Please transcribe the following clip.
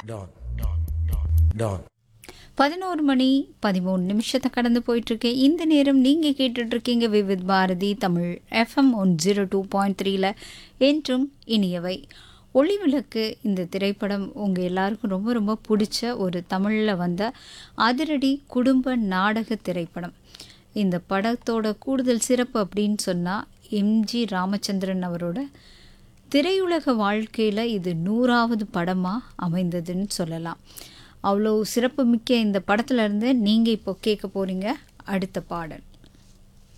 Dawn. Dawn. பதினோரு மணி பதிமூணு நிமிஷத்தை கடந்து போயிட்டுருக்கு இந்த நேரம் நீங்கள் கேட்டுட்ருக்கீங்க Vividh Bharati Tamil FM one zero two point த்ரீல என்றும் இனியவை ஒளிவிளக்கு இந்த திரைப்படம் உங்கள் எல்லாருக்கும் ரொம்ப ரொம்ப பிடிச்ச ஒரு தமிழில் வந்த அதிரடி குடும்ப நாடக திரைப்படம் இந்த படத்தோட கூடுதல் சிறப்பு அப்படின்னு சொன்னால் எம்ஜி ராமச்சந்திரன் அவரோட திரையுலக வாழ்க்கையில் இது நூறாவது படமாக அமைந்ததுன்னு சொல்லலாம் அவ்வளோ சிறப்பு மிக்க இந்த படத்துல இருந்து நீங்கள் இப்போ கேட்க போகிறீங்க அடுத்த பாடல்